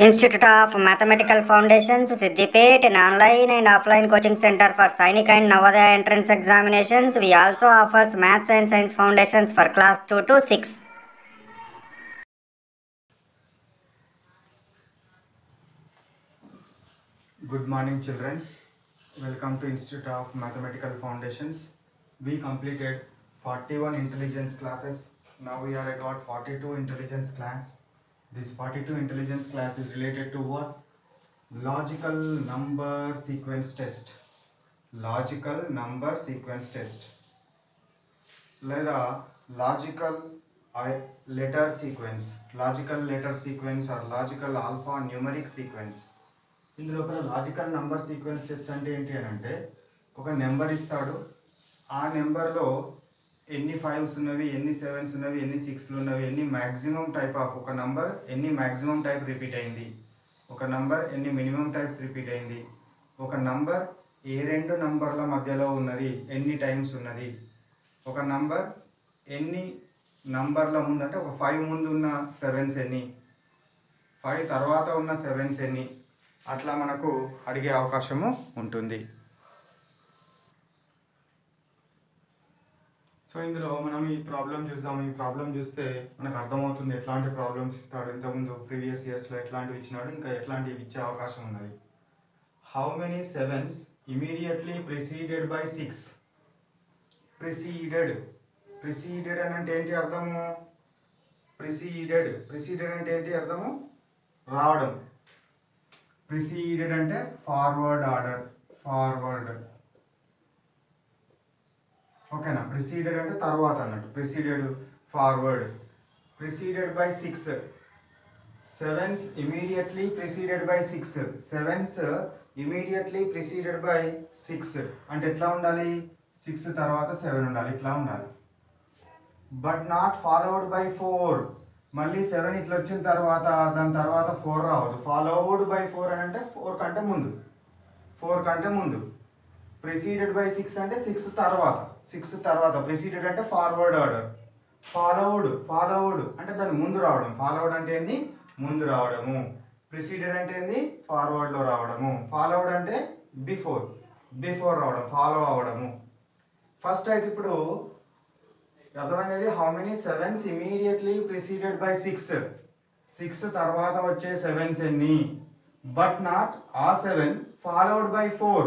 Institute of Mathematical Foundations, Siddipet, an online and offline coaching center for Sainik and Navodaya entrance examinations. We also offers Maths and Science Foundations for class 2 to 6. Good morning, children. Welcome to Institute of Mathematical Foundations. We completed 41 intelligence classes. Now we are at what 42 intelligence class. This 42 intelligence class is related to what? Logical number sequence test. Logical number sequence test. లేదా logical letter sequence logical letter sequence or logical alphanumeric sequence ఇందులో ఒక logical number sequence test అంటే ఏంటి అని అంటే ఒక number ఇస్తాడు ఆ నెంబర్లో ఎన్ని ఫైవ్స్ ఉన్నవి ఎన్ని సెవెన్స్ ఉన్నవి ఎన్ని సిక్స్లు ఉన్నవి ఎన్ని మ్యాక్సిమం టైప్ ఆఫ్ ఒక నంబర్ ఎన్ని మ్యాక్సిమం టైప్ రిపీట్ అయింది ఒక నంబర్ ఎన్ని మినిమం టైప్స్ రిపీట్ అయింది ఒక నంబర్ ఏ రెండు నంబర్ల మధ్యలో ఉన్నది ఎన్ని టైమ్స్ ఉన్నది ఒక నంబర్ ఎన్ని నంబర్ల ముందు అంటే ఒక ఫైవ్ ముందు ఉన్న సెవెన్స్ ఎన్ని ఫైవ్ తర్వాత ఉన్న సెవెన్స్ ఎన్ని అట్లా మనకు అడిగే అవకాశము ఉంటుంది సో ఇందులో మనం ఈ ప్రాబ్లం చూద్దాం ఈ ప్రాబ్లం చూస్తే మనకు అర్థమవుతుంది ఎట్లాంటి ప్రాబ్లమ్స్ ఇస్తాడు ఇంతకుముందు ప్రీవియస్ ఇయర్స్లో ఎట్లాంటివి ఇచ్చినాడు ఇంకా ఎట్లాంటివి ఇచ్చే అవకాశం ఉన్నది how many sevens immediately preceded by six preceded preceded అని అంటే ఏంటి అర్థము ప్రిసీడెడ్ ప్రిసీడెడ్ అంటే ఏంటి అర్థము రావడం ప్రిసీడెడ్ అంటే ఫార్వర్డ్ ఆర్డర్ ఫార్వర్డ్ ఓకేనా ప్రిసీడెడ్ అంటే తర్వాత అన్నట్టు preceded forward preceded by six sevens immediately preceded by six sevens immediately preceded by six అంటే ఎట్లా ఉండాలి సిక్స్ తర్వాత సెవెన్ ఉండాలి ఇట్లా ఉండాలి but not followed by four మళ్ళీ సెవెన్ ఇట్లా వచ్చిన తర్వాత దాని తర్వాత ఫోర్ రావద్దు ఫాలోడ్ బై ఫోర్ అని అంటే ఫోర్ కంటే ముందు ఫోర్ కంటే ముందు ప్రిసీడెడ్ బై సిక్స్ అంటే సిక్స్ తర్వాత సిక్స్ తర్వాత ప్రిసీడెడ్ అంటే ఫార్వర్డ్ ఆర్డర్ ఫాలోవుడ్ ఫాలోవుడ్ అంటే దాని ముందు రావడం ఫాలోవుడ్ అంటే ఏంది ముందు రావడము ప్రిసీడెడ్ అంటే ఏంది ఫార్వర్డ్లో రావడము ఫాలోవుడ్ అంటే బిఫోర్ బిఫోర్ రావడం ఫాలో అవ్వడము ఫస్ట్ అయితే ఇప్పుడు అర్థమైనది how many sevens immediately preceded by six six తర్వాత వచ్చే సెవెన్స్ ఎన్ని but not ah seven followed by four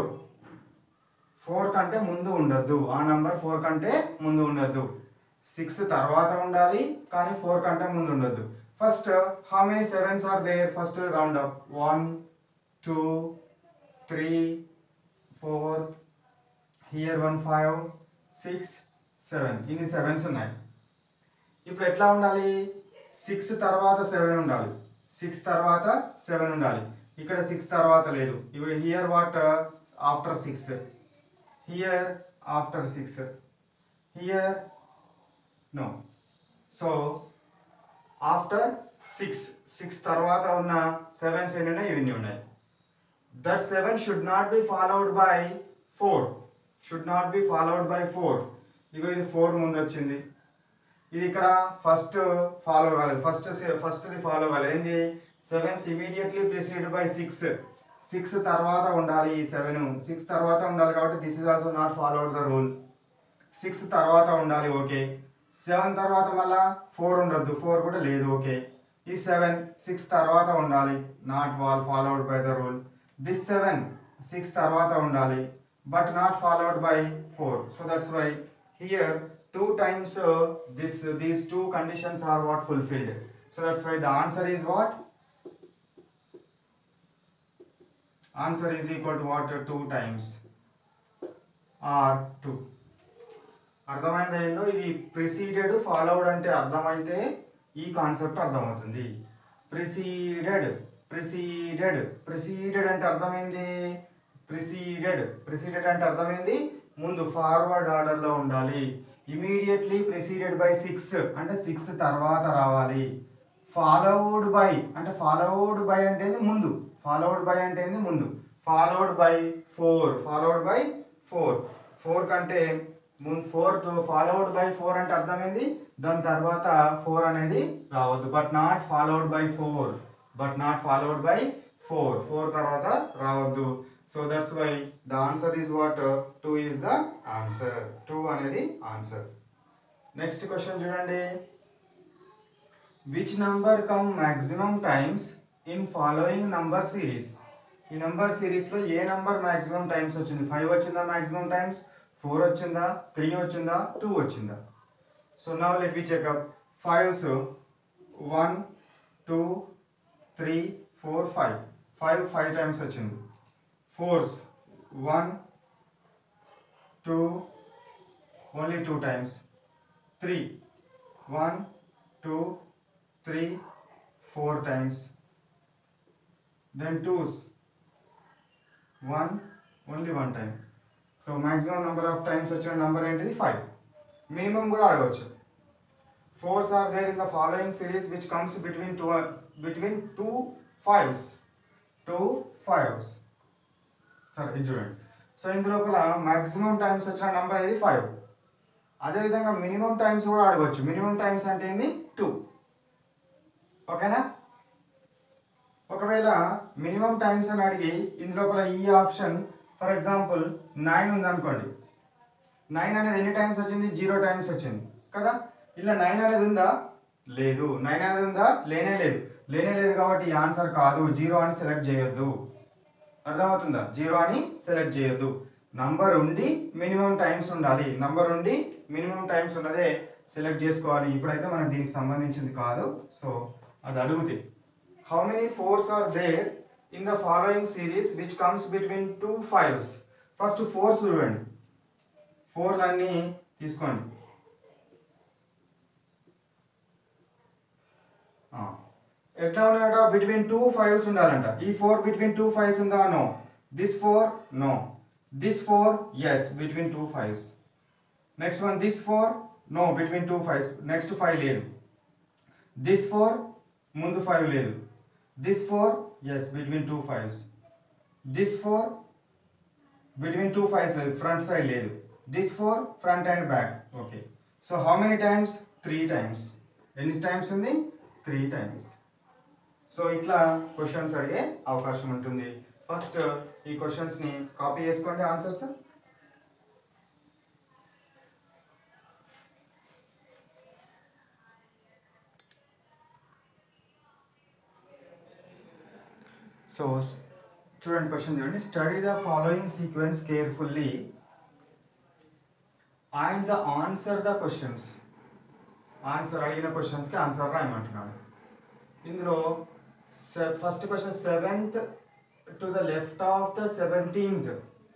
four కంటే ముందు ఉండొద్దు ఆ నంబర్ ఫోర్ కంటే ముందు ఉండొద్దు సిక్స్ తర్వాత ఉండాలి కానీ ఫోర్ కంటే ముందు ఉండొద్దు first how many sevens are there first round up one two three four here one five six seven ఇన్ని సెవెన్స్ ఉన్నాయి ఇప్పుడు ఎట్లా ఉండాలి సిక్స్ తర్వాత సెవెన్ ఉండాలి సిక్స్ తర్వాత సెవెన్ ఉండాలి ఇక్కడ సిక్స్ తర్వాత లేదు ఇప్పుడు here what after six here after six here no so after six six తర్వాత ఉన్న సెవెన్స్ ఎన్ని ఉన్నాయి ఇవన్నీ ఉన్నాయి that seven should not be followed by four should not be followed by four ఇగో ఇది ఫోర్ ముందు వచ్చింది ఇది ఇక్కడ ఫస్ట్ ఫాలో కాలేదు ఫస్ట్ ఫస్ట్ది ఫాలో కాలేదు ఏంది sevens immediately precede by six six తర్వాత ఉండాలి ఈ సెవెన్ సిక్స్ తర్వాత ఉండాలి కాబట్టి this is also not followed the rule six తర్వాత ఉండాలి ఓకే సెవెన్ తర్వాత మళ్ళా ఫోర్ ఉండొద్దు ఫోర్ కూడా లేదు ఓకే ఈ సెవెన్ సిక్స్ తర్వాత ఉండాలి not well followed by the rule this seven six తర్వాత ఉండాలి but not followed by four so that's why here two times this these two conditions are what fulfilled so that's why the answer is what answer is equal to what two times or two అర్థమైంది ఏందో ఇది preceded followed అంటే అర్థమైతే ఈ concept అర్థమవుతుంది preceded preceded preceded అంటే అర్థమైంది preceded preceded అంటే అర్థమైంది ముందు ఫార్వర్డ్ ఆర్డర్లో ఉండాలి ఇమీడియట్లీ ప్రిసీడెడ్ బై సిక్స్ అంటే సిక్స్ తర్వాత రావాలి ఫాలోవుడ్ బై అంటే ఫాలోవుడ్ బై అంటే ఏంది ముందు ఫాలోవుడ్ బై అంటే ఏంది ముందు followed by four followed by four four కంటే ముందు ఫోర్ ఫాలోడ్ బై ఫోర్ అంటే అర్థమైంది దాని తర్వాత ఫోర్ అనేది రావద్దు but not followed by four but not followed by four four తర్వాత రావద్దు so that's why the answer is what two is the answer two అనేది ఆన్సర్ నెక్స్ట్ క్వశ్చన్ చూడండి which number come maximum times in following number series ఈ number సిరీస్లో ఏ number maximum times వచ్చింది five వచ్చిందా maximum times four వచ్చిందా three వచ్చిందా two వచ్చిందా so now let we check up fives one two three four five five five times వచ్చింది fours one two only two times three one two three four times then twos one only one time so maximum number of times వచ్చిన number ఏంటిది five minimum కూడా అడగవచ్చు fours are there in the following series which comes between two between two fives two fives సరే ఇది చూడండి so ఇందులోపల maximum times వచ్చిన number ఇది ఫైవ్ అదేవిధంగా మినిమం టైమ్స్ కూడా అడగవచ్చు మినిమం టైమ్స్ అంటే ఏంది టూ ఓకేనా ఒకవేళ మినిమం టైమ్స్ అని అడిగి ఇందులోపల ఈ ఆప్షన్ ఫర్ ఎగ్జాంపుల్ నైన్ ఉందనుకోండి నైన్ అనేది ఎన్ని టైమ్స్ వచ్చింది జీరో టైమ్స్ వచ్చింది కదా ఇలా నైన్ అనేది ఉందా లేదు నైన్ అనేది ఉందా లేనే లేదు లేనే లేదు కాబట్టి ఈ ఆన్సర్ కాదు జీరో అని సెలెక్ట్ చేయొద్దు అర్థమవుతుందా జీరో అని సెలెక్ట్ చేయొద్దు నంబర్ ఉండి మినిమం టైమ్స్ ఉండాలి నంబర్ ఉండి మినిమం టైమ్స్ ఉన్నదే సెలెక్ట్ చేసుకోవాలి ఇప్పుడైతే మనకు దీనికి సంబంధించింది కాదు సో అది అడుగుతే how many fours are there in the following series which comes between two fives first fours చూడండి ఫోర్లన్నీ తీసుకోండి ఆ. ఎట్లా ఉన్నాయట బిట్వీన్ టూ ఫైవ్స్ ఉండాలంట ఈ ఫోర్ బిట్వీన్ టూ ఫైవ్స్ ఉందా no this four no this four yes between two fives next one this four no between two fives next five లేదు దిస్ ఫోర్ ముందు ఫైవ్ లేదు this four yes between two fives this four between two fives లేదు front side లేదు this four front and back okay so how many times three times ఎన్ని times ఉంది three times so ఇట్లా questions అడిగే అవకాశం ఉంటుంది first ఈ క్వశ్చన్స్ని కాపీ చేసుకోండి ఆన్సర్స్ సో చూడండి క్వశ్చన్ చూడండి study the following sequence carefully and the answer the questions answer అడిగిన క్వశ్చన్స్కి ఆన్సర్ రాయమంటున్నాడు ఇందులో first question seventh to the left of the seventeenth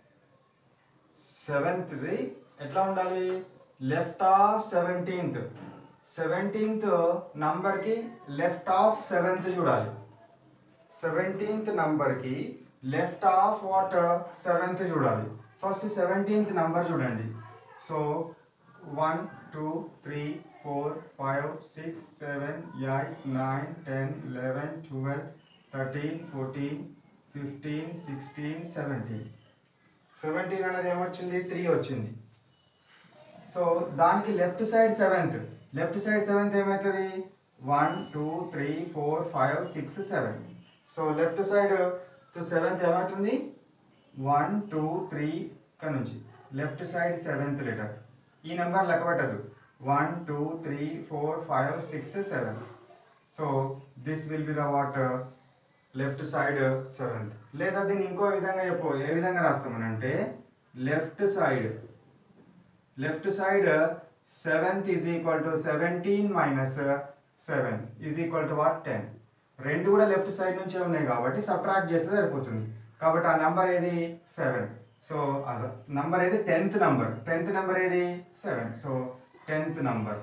సెవెంత్ది ఎట్లా ఉండాలి లెఫ్ట్ ఆఫ్ సెవెంటీన్త్ సెవెంటీన్త్ నంబర్కి లెఫ్ట్ ఆఫ్ సెవెంత్ చూడాలి సెవెంటీన్త్ నంబర్కి లెఫ్ట్ ఆఫ్ వాట్ సెవెంత్ చూడాలి ఫస్ట్ సెవెంటీన్త్ నంబర్ చూడండి so one two three four five six seven eight nine ten eleven twelve thirteen fourteen fifteen sixteen seventeen seventeen అనేది ఏమొచ్చింది three వచ్చింది so దానికి left side seventh left side seventh ఏమవుతుంది one two three four five six seven so left side to seventh ఏమవుతుంది one two three ఇక్కడ నుంచి left side seventh letter ఈ number లెక్క పెట్టదు one two three four five six seven so this will be the what left side seventh లేదా దీన్ని ఇంకో విధంగా చెప్పు ఏ విధంగా రాస్తామనంటే left side left side seventh is equal to seventeen minus seven is equal to what ten రెండు కూడా left side నుంచే ఉన్నాయి కాబట్టి సబ్ట్రాక్ట్ చేస్తే సరిపోతుంది కాబట్టి ఆ నంబర్ ఏది సెవెన్ సో నంబర్ ఏది టెన్త్ నంబర్ టెన్త్ నంబర్ ఏది seven so tenth number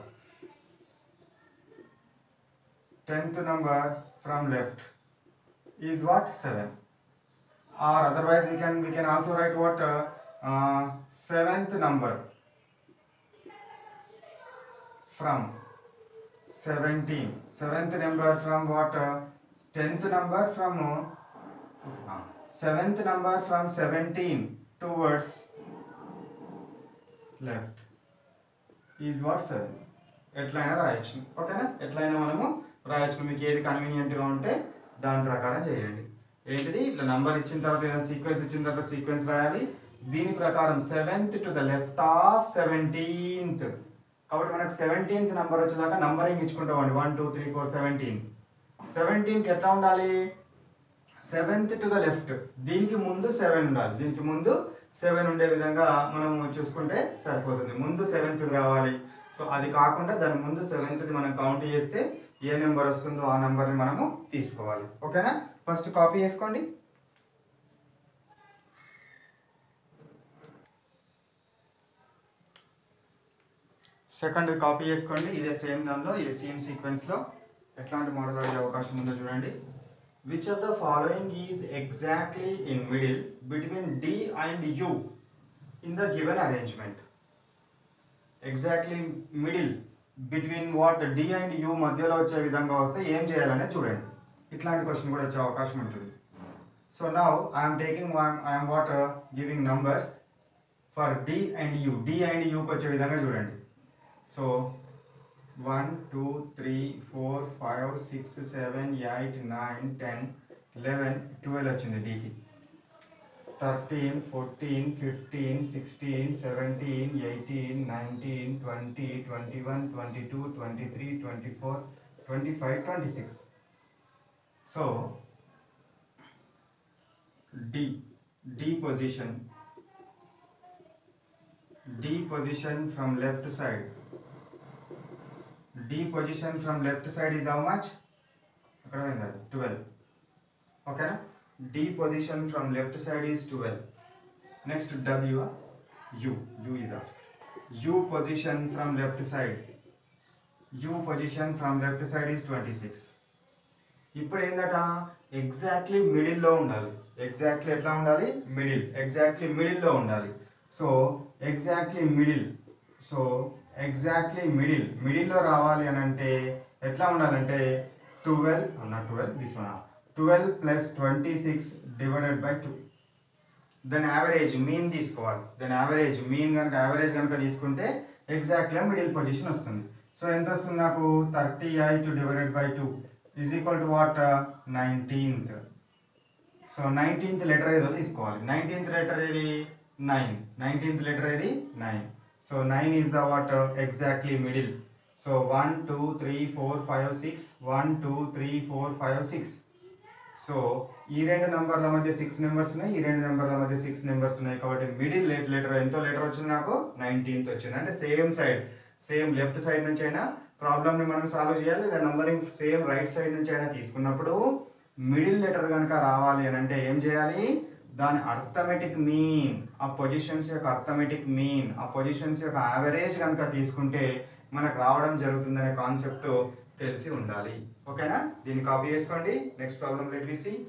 tenth number from left is what seven or otherwise we can we can also write what uh, uh, seventh number from 17 seventh number from what uh, tenth number from uh, uh, seventh number from 17 towards left is what seven ఎట్లయినా రాయొచ్చు ఓకేనా ఎట్లయినా మనము రాయొచ్చు మీకు ఏది కన్వీనియంట్గా ఉంటే దాని ప్రకారం చేయండి ఏంటిది ఇట్లా నంబర్ ఇచ్చిన తర్వాత ఏదైనా సీక్వెన్స్ ఇచ్చిన తర్వాత సీక్వెన్స్ రాయాలి దీని ప్రకారం seventh to the left of seventeenth కాబట్టి మనకు సెవెంటీన్త్ నంబర్ వచ్చేదాకా నంబరింగ్ ఇచ్చుకుంటామండి one two three four seventeen సెవెంటీన్కి ఎట్లా ఉండాలి సెవెంత్ టు ద లెఫ్ట్ దీనికి ముందు సెవెన్ ఉండాలి దీనికి ముందు సెవెన్ ఉండే విధంగా మనం చూసుకుంటే సరిపోతుంది ముందు సెవెంత్ రావాలి సో అది కాకుండా దాని ముందు సెవెంత్ మనం కౌంట్ చేస్తే ఏ నెంబర్ వస్తుందో ఆ నెంబర్ని మనము తీసుకోవాలి ఓకేనా ఫస్ట్ కాపీ చేసుకోండి సెకండ్ కాపీ చేసుకోండి ఇదే సేమ్ దానిలో ఇదే సేమ్ సీక్వెన్స్లో ఎట్లాంటి మోడల్ అయ్యే అవకాశం ఉందో చూడండి which of the following is exactly in middle between D and U in the given arrangement exactly middle between what D and U మధ్యలో వచ్చే విధంగా వస్తే ఏం చేయాలనేది చూడండి ఇట్లాంటి క్వశ్చన్ కూడా వచ్చే అవకాశం ఉంటుంది so now I'm taking I'm what giving numbers for D and U D and యూకి వచ్చే విధంగా చూడండి so one two three four five six seven eight nine ten eleven twelve వచ్చింది డీకి thirteen fourteen fifteen sixteen seventeen eighteen nineteen twenty twenty one twenty two twenty three twenty four twenty five twenty six so D D position D position from left side D position from left side is how much? అక్కడ పోయింది అది twelve ఓకేనా D position from left side is twelve next W U U is ask U position from left side U position from left side is twenty six ఇప్పుడు ఏందట exactly మిడిల్లో ఉండాలి exactly ఎట్లా ఉండాలి మిడిల్ ఎగ్జాక్ట్లీ మిడిల్లో ఉండాలి so exactly middle so exactly middle మిడిల్లో రావాలి అని అంటే ఎట్లా ఉండాలంటే twelve not twelve this one twelve plus twenty six divided by two దాని యావరేజ్ మీన్ తీసుకోవాలి దాని యావరేజ్ మీన్ కనుక యావరేజ్ కనుక తీసుకుంటే ఎగ్జాక్ట్గా మిడిల్ పొజిషన్ వస్తుంది సో ఎంత వస్తుంది నాకు thirty eight divided by two is equal to what nineteenth so nineteenth letter ఏదో తీసుకోవాలి నైన్టీన్త్ లెటర్ ఏది నైన్ నైన్టీన్త్ లెటర్ ఏది nine so nine is the what exactly middle so one two three four five six one two three four five six so ఈ రెండు నెంబర్ల మధ్య six numbers ఉన్నాయి ఈ రెండు నెంబర్ల మధ్య సిక్స్ నెంబర్స్ ఉన్నాయి కాబట్టి మిడిల్ లెట్ లెటర్ ఎంతో లెటర్ వచ్చింది నాకు నైన్టీన్త్ వచ్చింది అంటే same side same left side నుంచి అయినా ప్రాబ్లమ్ని మనం సాల్వ్ చేయాలి లేదా నంబరింగ్ సేమ్ రైట్ సైడ్ నుంచి అయినా తీసుకున్నప్పుడు మిడిల్ లెటర్ కనుక రావాలి అని అంటే ఏం చేయాలి దాని అర్థమెటిక్ మీన్ ఆ పొజిషన్స్ యొక్క అర్థమెటిక్ మీన్ ఆ పొజిషన్స్ యొక్క యావరేజ్ కనుక తీసుకుంటే మనకు రావడం జరుగుతుందనే కాన్సెప్ట్ తెలిసి ఉండాలి ఓకేనా దీన్ని కాపీ చేసుకోండి next problem let we see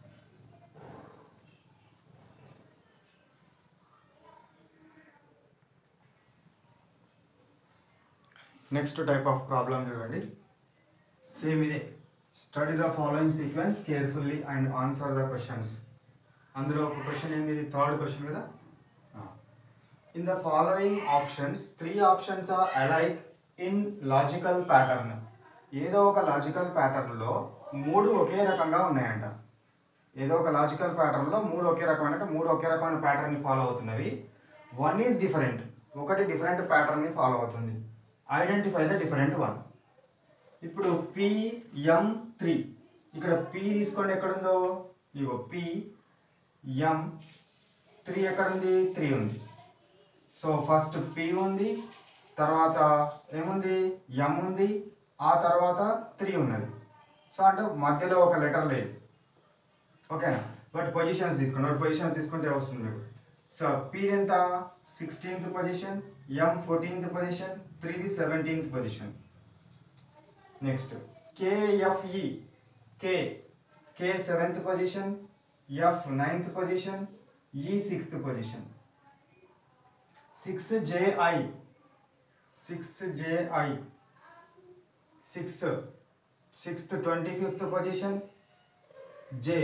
next type of problem చూడండి సేమ్ ఇదే study the following sequence carefully and answer the questions అందులో ఒక క్వశ్చన్ ఏంది థర్డ్ క్వశ్చన్ కదా in the following options three options are alike in logical pattern ఏదో ఒక logical ప్యాటర్న్లో మూడు ఒకే రకంగా ఉన్నాయంట ఏదో ఒక లాజికల్ ప్యాటర్న్లో మూడు ఒకే రకమైన అంటే మూడు ఒకే రకమైన ప్యాటర్న్ని ఫాలో అవుతున్నవి వన్ ఈజ్ డిఫరెంట్ ఒకటి డిఫరెంట్ ప్యాటర్న్ని ఫాలో అవుతుంది ఐడెంటిఫై ద డిఫరెంట్ వన్ ఇప్పుడు పి ఎం త్రీ ఇక్కడ పి తీసుకోండి ఎక్కడుందో ఇగో పి ఎం త్రీ ఎక్కడుంది త్రీ ఉంది సో ఫస్ట్ పి ఉంది తర్వాత ఏముంది ఎం ఉంది ఆ తర్వాత త్రీ ఉన్నది సో అంటే మధ్యలో ఒక లెటర్ లేదు ఓకేనా బట్ పొజిషన్స్ తీసుకోండి బట్ పొజిషన్స్ తీసుకుంటే వస్తుంది మీకు సో పి ఎంత sixteenth position M fourteenth position త్రీది seventeenth position next KFE K K seventh position F ninth position E sixth position six JI six JI six sixth twenty fifth position J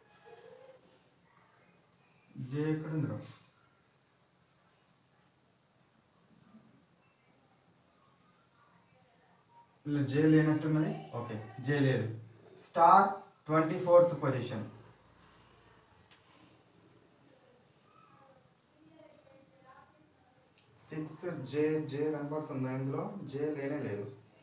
J ఎక్కడ ఉందిరా ఇలా J లేనట్టున్నది okay J లేదు star twenty fourth position six J J కనబడుతుందా ఇందులో J లేనే లేదు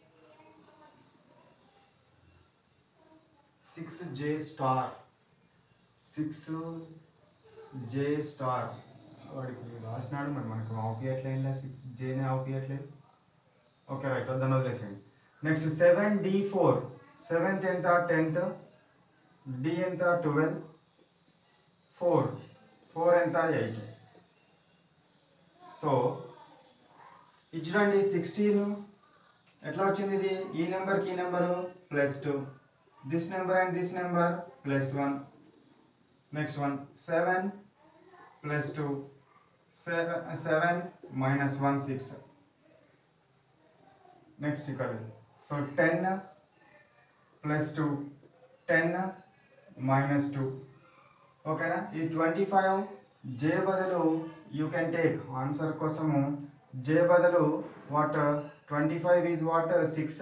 six J star six J star వాడికి రాసినాడు మరి మనకు ఆపియట్లేదు సిక్స్ జేనే ఆపియట్లేదు ఓకే రైట్ దాన్ని వదిలేసేయండి next seven D four seventh ఎంత టెన్త్ డి ఎంత ట్వెల్వ్ ఫోర్ ఫోర్ ఎంత ఎయిట్ సో ఇది చూడండి సిక్స్టీన్ ఎట్లా వచ్చింది ఇది ఈ నెంబర్కి ఈ number plus two this number and this number plus one next one seven plus two seven seven minus one six next ఇక్కడ so ten plus two ten minus two ఓకేనా ఈ ట్వంటీ ఫైవ్ జే బదులు యూ కెన్ టేక్ ఆన్సర్ కోసము J బదులు what twenty five is what six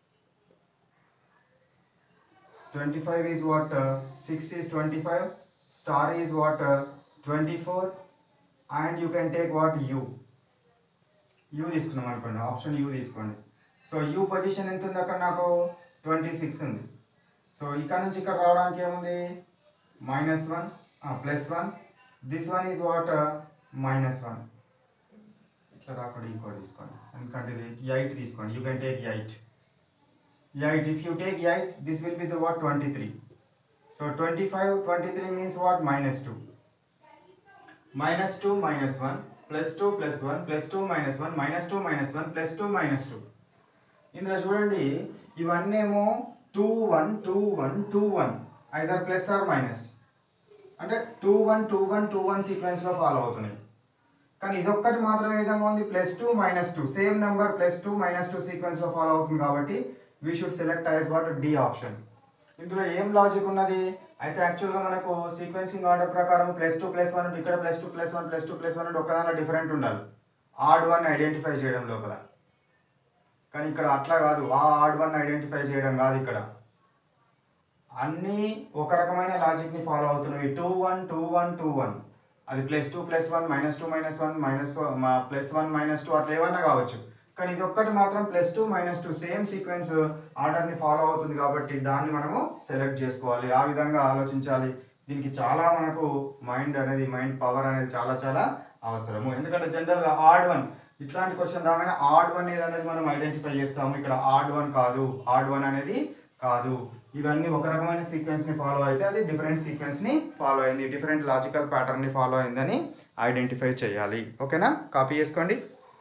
twenty five is what six is twenty five star is what twenty four and you can take what U U తీసుకున్నాం అనుకోండి option U తీసుకోండి so U position ఎంత ఉంది అక్కడ నాకు twenty six ఉంది so ఇక్కడ నుంచి ఇక్కడ రావడానికి ఏముంది minus one plus one this one is what minus one ఇట్లా రాకుండా ఇంకో తీసుకోండి ఎందుకంటే ఇది ఎయిట్ తీసుకోండి you can take eight eight if you take eight this will be the what twenty three so twenty five twenty three means what minus two minus two minus one plus two plus one plus two minus one minus two minus one plus two minus two ఇందులో చూడండి ఇవన్నీ ఏమో two one two one two one either plus or minus అంటే two one two one two one సీక్వెన్స్లో follow అవుతున్నాయి కానీ ఇదొక్కటి మాత్రం ఏ విధంగా ఉంది plus two minus two same number plus two minus two సీక్వెన్స్లో ఫాలో అవుతుంది కాబట్టి we should select as what D option ఇందులో ఏం లాజిక్ ఉన్నది అయితే యాక్చువల్గా మనకు సీక్వెన్సింగ్ ఆర్డర్ ప్రకారం ప్లస్ టూ ప్లస్ వన్ ఇక్కడ plus two plus one plus two plus one ఒకదానిలో డిఫరెంట్ ఉండాలి ఆడ్ వన్ ఐడెంటిఫై చేయడం లోపల కానీ ఇక్కడ అట్లా కాదు ఆ ఆడ్ వన్ ఐడెంటిఫై చేయడం కాదు ఇక్కడ అన్నీ ఒక రకమైన లాజిక్ని ఫాలో అవుతున్నవి two one two one two one అది plus two plus one minus two minus one minus plus one minus two అట్లా ఏమన్నా కావచ్చు కానీ ఇది ఒక్కటి మాత్రం plus two minus two same sequence ఆర్డర్ని ఫాలో అవుతుంది కాబట్టి దాన్ని మనము సెలెక్ట్ చేసుకోవాలి ఆ విధంగా ఆలోచించాలి దీనికి చాలా మనకు మైండ్ అనేది మైండ్ పవర్ అనేది చాలా చాలా అవసరము ఎందుకంటే జనరల్గా ఆడ్ వన్ ఇట్లాంటి క్వశ్చన్ రాగానే ఆడ్ వన్ ఏది అనేది మనం ఐడెంటిఫై చేస్తాము ఇక్కడ ఆడ్ వన్ కాదు ఆడ్ వన్ అనేది కాదు ఇవన్నీ ఒక రకమైన సీక్వెన్స్ని ఫాలో అయితే అది డిఫరెంట్ సీక్వెన్స్ని ఫాలో అయింది డిఫరెంట్ లాజికల్ ప్యాటర్న్ని ఫాలో అయిందని ఐడెంటిఫై చేయాలి ఓకేనా కాపీ చేసుకోండి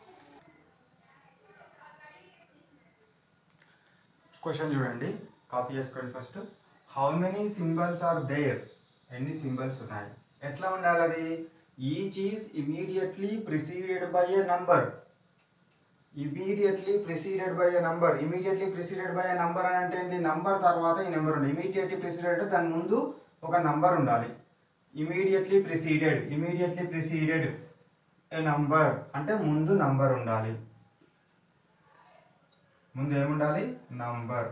క్వశ్చన్ చూడండి కాపీ చేసుకోండి first how many symbols are there ఎన్ని సింబల్స్ ఉన్నాయి ఎట్లా ఉండాలి అది each is immediately preceded by a number immediately preceded by a number immediately preceded by a number అని అంటే ఏంటి నంబర్ తర్వాత ఈ నెంబర్ ఉండాలి ఇమీడియట్లీ ప్రిసీడెడ్ దాని ముందు ఒక నంబర్ ఉండాలి immediately preceded immediately preceded a number అంటే ముందు నంబర్ ఉండాలి ముందు ఏముండాలి నంబర్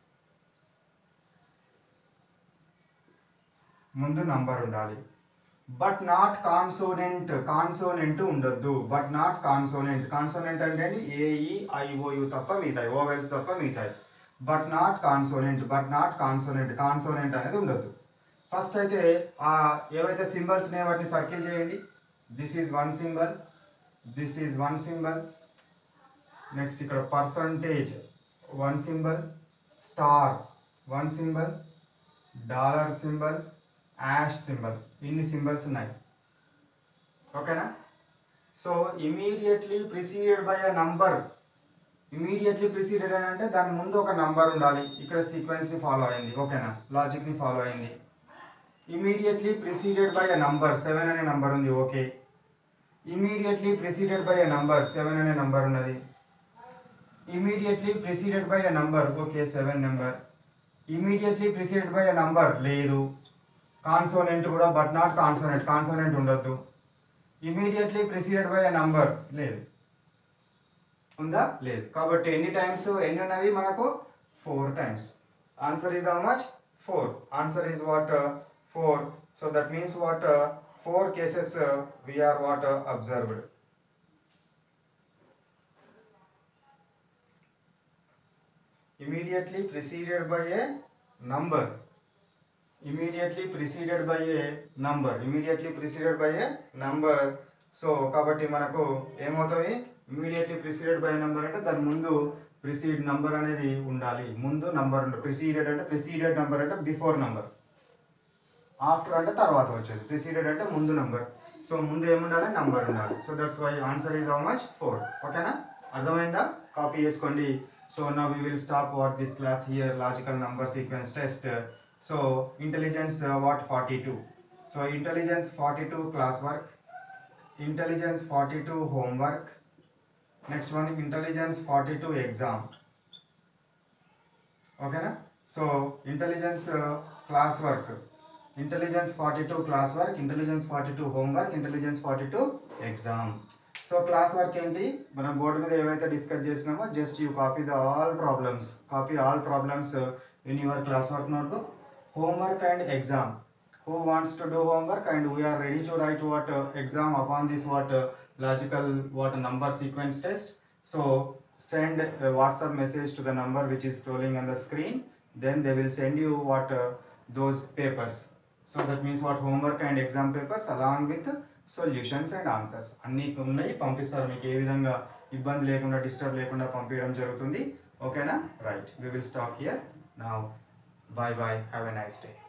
ముందు నంబర్ ఉండాలి బట్ నాట్ కాన్సోనెంట్ కాన్సోనెంట్ ఉండొద్దు బట్ నాట్ కాన్సోనెంట్ కాన్సోనెంట్ అంటే ఏంటి ఏఈ ఐఓయు తప్ప మిగతాయి ఓవెల్స్ తప్ప మిగతాయి but not consonant but not consonant consonant అనేది ఉండొద్దు ఫస్ట్ అయితే ఆ ఏవైతే సింబల్స్ ఉన్నాయో వాటిని సర్కిల్ చేయండి this is one symbol this is one symbol next ఇక్కడ percentage one symbol star one symbol dollar symbol hash symbol ఇన్ని సింబల్స్ ఉన్నాయి ఓకేనా so immediately preceded by a number immediately preceded అని అంటే దాని ముందు ఒక నంబర్ ఉండాలి ఇక్కడ సీక్వెన్స్ని ఫాలో అయింది ఓకేనా లాజిక్ని ఫాలో అయింది immediately preceded by a number seven అనే నంబర్ ఉంది okay immediately preceded by a number seven అనే నంబర్ ఉన్నది immediately preceded by a number okay seven number immediately preceded by a number లేదు కాన్సోనెంట్ కూడా బట్ నాట్ కాన్సోనెంట్ కాన్సోనెంట్ ఉండొద్దు immediately preceded by a number లేదు ఉందా లేదు కాబట్టి ఎన్ని టైమ్స్ ఎన్ని ఉన్నవి మనకు four times answer is how much 4 answer is what uh, 4 so that means what uh, 4 cases uh, we are what uh, observed immediately preceded by a number immediately preceded by a number immediately preceded by a number so కాబట్టి మనకు ఏమవుతాయి immediately preceded by number అంటే దాని ముందు precede number అనేది ఉండాలి ముందు number ఉండాలి ప్రిసీడెడ్ అంటే ప్రిసీడెడ్ నెంబర్ అంటే బిఫోర్ నంబర్ ఆఫ్టర్ అంటే తర్వాత వచ్చేది ప్రిసీడెడ్ అంటే ముందు నంబర్ సో ముందు ఏముండాలి నంబర్ ఉండాలి so that's why answer is how much four ఓకేనా అర్థమైందా కాపీ చేసుకోండి సో నా we will stop what this class here logical number sequence test so intelligence what forty two so intelligence forty two class work intelligence forty two homework next one intelligence forty two exam ఓకేనా so intelligence class work intelligence forty two class work intelligence forty two homework intelligence forty two exam so class work ఏంటి మనం board మీద ఏవైతే discuss చేసినామో just you copy the all problems copy all problems in your class work notebook homework and exam who wants to do homework and we are ready to write what uh, exam upon this what uh, logical what number sequence test so send a whatsapp message to the number which is scrolling on the screen then they will send you what uh, those papers so that means what homework and exam papers along with solutions and answers అన్నీ ఉన్నాయి పంపిస్తారు మీకు ఏ విధంగా ఇబ్బంది లేకుండా disturb లేకుండా పంపించడం జరుగుతుంది ఓకేనా right we will stop here నా bye bye have a nice day